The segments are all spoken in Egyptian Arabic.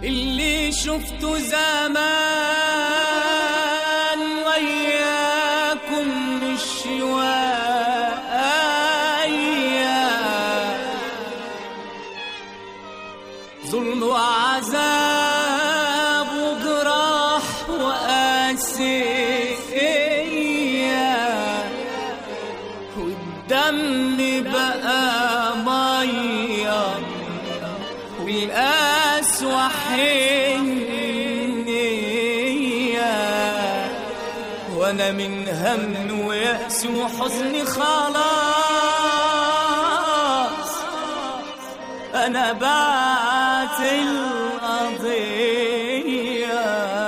اللي شفته زمان وياكم مش شوية ظلم وعذاب وجراح وقاسية والدم بقى ميه والقاس وحنية وانا من هم ويأس وحزن خلاص انا بعت القضية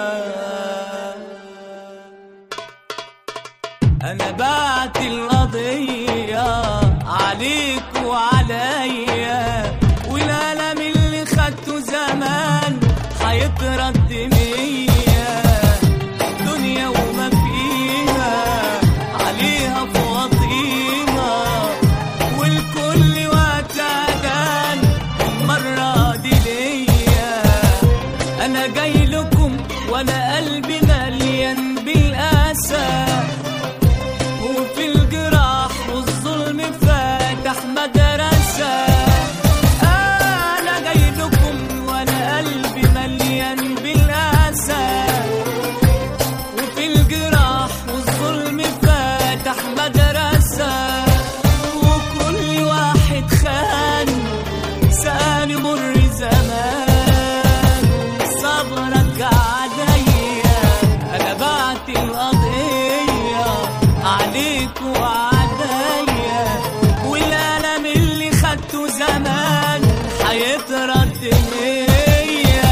انا بعت القضية عليك وعليا والألم اللي خدته زمان هيترد مية دنيا وما فيها عليها فواطيها والكل وقت أذان المرة دي ليا أنا جاي لكم وأنا قلبي مليان بالأسى وفي الجراح والظلم فاتح مدرسة أنا جاي لكم وأنا قلبي مليان بالأسى وفي الجراح والظلم فاتح مدرسة وكل واحد خان سأني مر زمان صبرك عليا أنا بعت القضية عليك وعليا والألم اللي خدته زمان هيترد ليا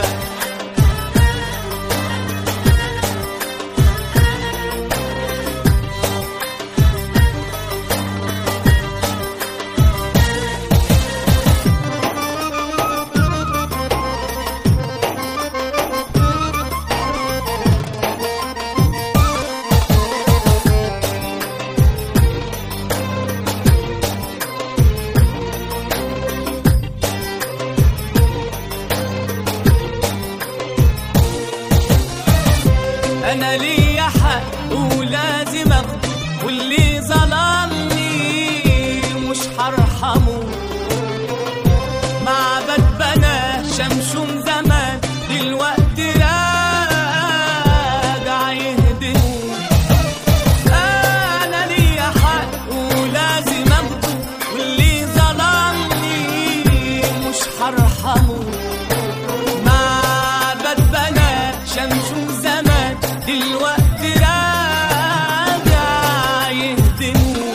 انا ليا حق ولازم اخده واللي ظلمني مش هرحمه معبد بنا شمشون زمان دلوقتي راجع يهدمه انا ليا حق ولازم اخده واللي ظلمني مش هرحمه معبد بنا شمشون زمان دلوقتي راجع يهدمه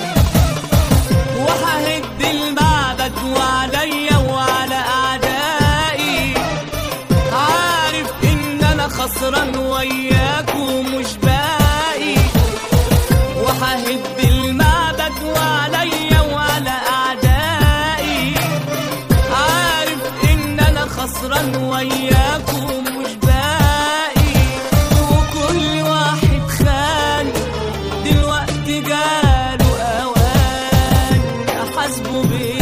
وههد المعبد وعليا وعلى اعدائي عارف ان انا خسران وياك ومش باقي وههد المعبد وعليا وعلى اعدائي عارف ان انا خسران وياك ومش باقي وكل واحد خان دلوقتي جاله اوان احاسبه بيه